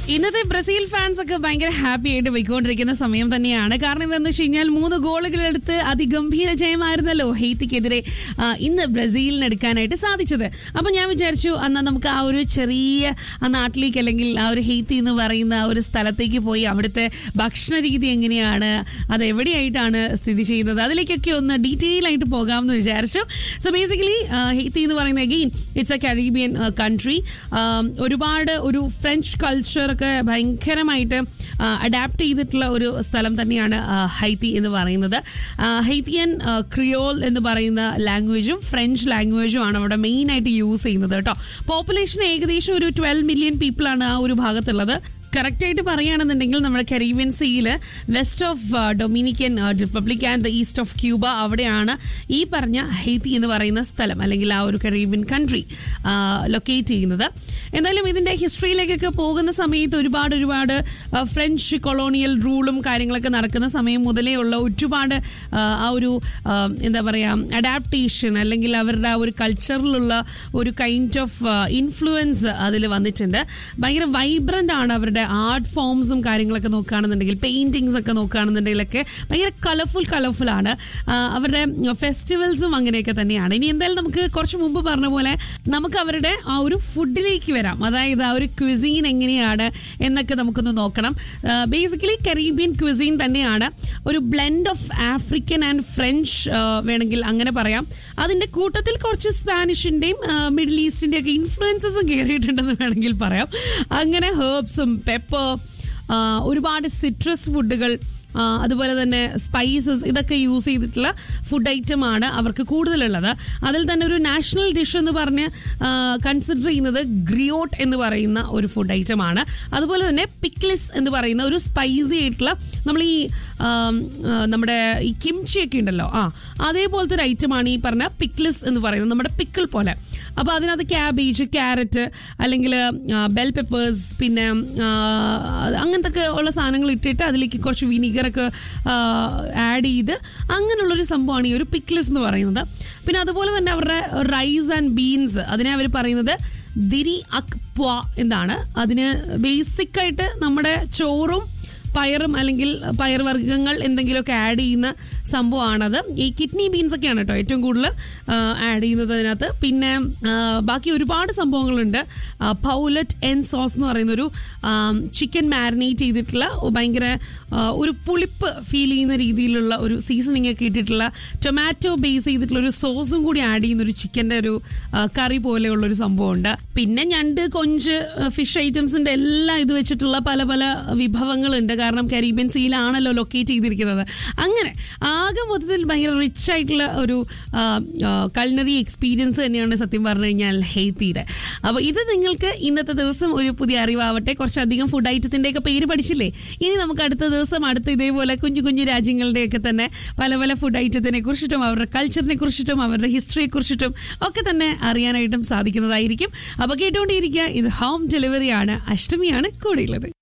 ഇന്നത്തെ Brazil fans ഒക്കെ ഭയങ്കര ഹാപ്പി ആയിട്ട് പോയിക്കൊണ്ടിരിക്കുന്ന സമയം തന്നെയാണ് കാരണം എന്താണെന്ന് വെച്ച് കഴിഞ്ഞാൽ മൂന്ന് ഗോളുകളെടുത്ത് അതിഗംഭീര ജയമായിരുന്നല്ലോ ഹെയ്ത്തിക്കെതിരെ ആ, ഇന്ന് ബ്രസീലിന് എടുക്കാനായിട്ട് സാധിച്ചത് അപ്പൊ ഞാൻ വിചാരിച്ചു അന്ന് നമുക്ക് ആ ഒരു ചെറിയ ആ നാട്ടിലേക്ക് അല്ലെങ്കിൽ ആ ഒരു ഹെയ്ത്തി എന്ന് പറയുന്ന ആ ഒരു സ്ഥലത്തേക്ക് പോയി അവിടുത്തെ ഭക്ഷണ രീതി എങ്ങനെയാണ് അത് എവിടെയായിട്ടാണ് സ്ഥിതി ചെയ്യുന്നത് അതിലേക്കൊക്കെ ഒന്ന് ഡീറ്റെയിൽ ആയിട്ട് പോകാമെന്ന് വിചാരിച്ചു സോ ബേസിക്കലി ഹെയ്ത്തി എന്ന് പറയുന്ന again it's a Caribbean country ഒരുപാട് ഒരു ഫ്രഞ്ച് കൾച്ചർ ഒക്കെ ഭയങ്കരമായിട്ട് അഡാപ്റ്റ് ചെയ്തിട്ടുള്ള ഒരു സ്ഥലം തന്നെയാണ് ആ, ഹൈത്തി എന്ന് പറയുന്നത് ആ, ഹൈത്തിയൻ ആ, ക്രിയോൾ എന്ന് പറയുന്ന ലാംഗ്വേജും ഫ്രഞ്ച് ലാംഗ്വേജും ആണ് അവിടെ മെയിൻ ആയിട്ട് യൂസ് ചെയ്യുന്നത് കേട്ടോ പോപ്പുലേഷൻ ഏകദേശം ഒരു ട്വൽവ് മില്യൺ പീപ്പിൾ ആണ് ആ ഒരു ഭാഗത്തുള്ളത് കറക്റ്റ് ആയിട്ട് പറയുകയാണെന്നുണ്ടെങ്കിൽ നമ്മുടെ കരീബിയൻ സീയിൽ west of Dominican Republic and the east of Cuba അവിടെയാണ് ഈ പറഞ്ഞ ഹെയ്ത്തി എന്ന് പറയുന്ന സ്ഥലം അല്ലെങ്കിൽ ആ ഒരു കരീബിയൻ കൺട്രി ലൊക്കേറ്റ് ചെയ്യുന്നത് എന്തായാലും ഇതിന്റെ ഹിസ്റ്ററിയിലേക്കൊക്കെ പോകുന്ന സമയത്ത് ഒരുപാട് ഒരുപാട് ആ, ഫ്രഞ്ച് കൊളോണിയൽ റൂളും കാര്യങ്ങളൊക്കെ നടക്കുന്ന സമയം മുതലേ ഉള്ള ഒരുപാട് ആ, ആ ഒരു ആ, എന്താ പറയുക അഡാപ്റ്റേഷൻ അല്ലെങ്കിൽ അവരുടെ ആ ഒരു കൾച്ചറിലുള്ള ഒരു കൈൻഡ് ഓഫ് ഇൻഫ്ലുവൻസ് അതിൽ വന്നിട്ടുണ്ട് ഭയങ്കര വൈബ്രന്റ് ആണ് അവരുടെ ആർട്ട് ഫോംസും കാര്യങ്ങളൊക്കെ നോക്കുകയാണെന്നുണ്ടെങ്കിൽ പെയിന്റിങ്സ് ഒക്കെ നോക്കുകയാണെന്നുണ്ടെങ്കിലൊക്കെ ഭയങ്കര കളർഫുൾ കളർഫുൾ ആണ് ആ, അവരുടെ ഫെസ്റ്റിവൽസും അങ്ങനെയൊക്കെ തന്നെയാണ് ഇനി എന്തായാലും നമുക്ക് കുറച്ച് മുമ്പ് പറഞ്ഞ പോലെ നമുക്ക് അവരുടെ ആ ഒരു ഫുഡിലേക്ക് വരാം അതായത് ആ ഒരു ക്വിസീൻ എങ്ങനെയാണ് എന്നൊക്കെ നമുക്കൊന്ന് നോക്കണം ബേസിക്കലി കരീബിയൻ ക്വിസീൻ തന്നെയാണ് ഒരു blend of African and French വേണമെങ്കിൽ അങ്ങനെ പറയാം അതിന്റെ കൂട്ടത്തിൽ കുറച്ച് സ്പാനിഷിന്റെയും മിഡിൽ ഈസ്റ്റിന്റെ ഒക്കെ ഇൻഫ്ലുവൻസസും കയറിയിട്ടുണ്ടെന്ന് വേണമെങ്കിൽ പറയാം അങ്ങനെ ഹേർബ്സും പെപ്പർ ഒരുപാട് സിട്രസ് ഫുഡുകൾ ആ, അതുപോലെ തന്നെ സ്പൈസസ് ഇതൊക്കെ യൂസ് ചെയ്തിട്ടുള്ള ഫുഡ് ഐറ്റം ആണ് അവർക്ക് കൂടുതലുള്ളത് അതിൽ തന്നെ ഒരു നാഷണൽ ഡിഷ് എന്ന് പറഞ്ഞ് കൺസിഡർ ചെയ്യുന്നത് ഗ്രിയോട്ട് എന്ന് പറയുന്ന ഒരു ഫുഡ് ഐറ്റം ആണ് അതുപോലെ തന്നെ പിക്ലിസ് എന്ന് പറയുന്ന ഒരു സ്പൈസി ആയിട്ടുള്ള നമ്മൾ ഈ ആം, ആ, നമ്മുടെ ഈ കിംച്ചി ഒക്കെ ഉണ്ടല്ലോ ആ അതേപോലത്തെ ഒരു ഐറ്റമാണ് ഈ പറഞ്ഞ പിക്ലിസ് എന്ന് പറയുന്നത് നമ്മുടെ പിക്കിൾ പോലെ അപ്പോൾ അതിനകത്ത് ക്യാബേജ് ക്യാരറ്റ് അല്ലെങ്കിൽ ബെൽ പെപ്പേഴ്സ് പിന്നെ ആ, അങ്ങനത്തെ ഒക്കെ ഉള്ള സാധനങ്ങൾ ഇട്ടിട്ട് അതിലേക്ക് കുറച്ച് വിനീഗറൊക്കെ ആഡ് ചെയ്ത് അങ്ങനെയുള്ളൊരു സംഭവമാണ് ഈ ഒരു പിക്ലിസ് എന്ന് പറയുന്നത് പിന്നെ അതുപോലെ തന്നെ അവരുടെ റൈസ് ആൻഡ് ബീൻസ് അതിനെ അവർ പറയുന്നത് ദിരി അക് പ്വ എന്നാണ് അതിന് ബേസിക് ആയിട്ട് നമ്മുടെ ചോറും പയറും അല്ലെങ്കിൽ പയർവർഗ്ഗങ്ങൾ എന്തെങ്കിലുമൊക്കെ ആഡ് ചെയ്യുന്ന സംഭവമാണത് ഈ കിഡ്നി ബീൻസ് ഒക്കെയാണ് കേട്ടോ ഏറ്റവും കൂടുതൽ ആഡ് ചെയ്യുന്നത് അതിനകത്ത് പിന്നെ ആ, ബാക്കി ഒരുപാട് സംഭവങ്ങളുണ്ട് പൗലറ്റ് എൻ സോസ് എന്ന് പറയുന്ന ഒരു ചിക്കൻ മാരിനേറ്റ് ചെയ്തിട്ടുള്ള ഭയങ്കര ആ, ഒരു പുളിപ്പ് ഫീൽ ചെയ്യുന്ന രീതിയിലുള്ള ഒരു സീസണിങ് ഒക്കെ ഇട്ടിട്ടുള്ള ടൊമാറ്റോ ബേസ് ചെയ്തിട്ടുള്ള ഒരു സോസും കൂടി ആഡ് ചെയ്യുന്ന ഒരു ചിക്കൻ്റെ ഒരു ആ, കറി പോലെയുള്ള ഒരു സംഭവമുണ്ട് പിന്നെ ഞണ്ട് കൊഞ്ച് ഫിഷ് ഐറ്റംസിന്റെ എല്ലാം ഇത് വെച്ചിട്ടുള്ള പല പല വിഭവങ്ങളുണ്ട് കാരണം കരീബിയൻ സീലാണല്ലോ ലൊക്കേറ്റ് ചെയ്തിരിക്കുന്നത് അങ്ങനെ ആകെ മൊത്തത്തിൽ ഭയങ്കര റിച്ച് ആയിട്ടുള്ള ഒരു കൾണറി എക്സ്പീരിയൻസ് തന്നെയാണ് സത്യം പറഞ്ഞു കഴിഞ്ഞാൽ ഹെയ്ത്തിയുടെ അപ്പോൾ ഇത് നിങ്ങൾക്ക് ഇന്നത്തെ ദിവസം ഒരു പുതിയ അറിവാവട്ടെ കുറച്ചധികം ഫുഡ് ഐറ്റത്തിന്റെ ഒക്കെ പേര് പഠിച്ചില്ലേ ഇനി നമുക്ക് അടുത്ത ദിവസം അടുത്ത ഇതേപോലെ കുഞ്ഞു കുഞ്ഞു രാജ്യങ്ങളുടെയൊക്കെ തന്നെ പല പല ഫുഡ് ഐറ്റത്തിനെ കുറിച്ചിട്ടും അവരുടെ കൾച്ചറിനെ കുറിച്ചിട്ടും അവരുടെ ഹിസ്റ്ററിയെ കുറിച്ചിട്ടും ഒക്കെ തന്നെ അറിയാനായിട്ടും സാധിക്കുന്നതായിരിക്കും അപ്പോൾ കേട്ടുകൊണ്ടിരിക്കുക ഇത് ഹോം ഡെലിവറിയാണ് അഷ്ടമിയാണ് കൂടെയുള്ളത്